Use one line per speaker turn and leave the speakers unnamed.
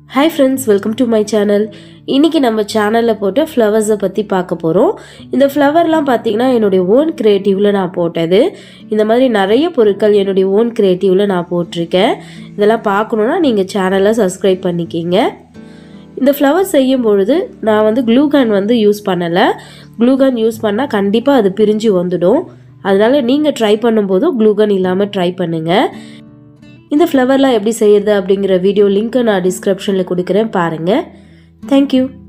hi friends welcome to my channel இன்றைக்கி நம்ம சேனலில் போட்ட ஃப்ளவர்ஸை பற்றி பார்க்க போகிறோம் இந்த ஃப்ளவர்லாம் பார்த்தீங்கன்னா என்னுடைய ஓன் க்ரியேட்டிவில் நான் போட்டது இந்த மாதிரி நிறைய பொருட்கள் என்னுடைய ஓன் க்ரியேட்டிவில் நான் போட்டிருக்கேன் இதெல்லாம் பார்க்கணுன்னா நீங்கள் சேனலை சப்ஸ்கிரைப் பண்ணிக்கிங்க இந்த ஃப்ளவர் செய்யும் பொழுது நான் வந்து க்ளூகான் வந்து யூஸ் பண்ணலை க்ளூகான் யூஸ் பண்ணால் கண்டிப்பாக அது பிரிஞ்சு வந்துடும் அதனால் நீங்கள் ட்ரை பண்ணும்போது க்ளூகன் இல்லாமல் ட்ரை பண்ணுங்கள் இந்த ஃப்ளவர்லாம் எப்படி செய்யறது அப்படிங்கிற வீடியோ லிங்க்கை நான் டிஸ்கிரிப்ஷனில் கொடுக்குறேன் பாருங்கள் தேங்க்யூ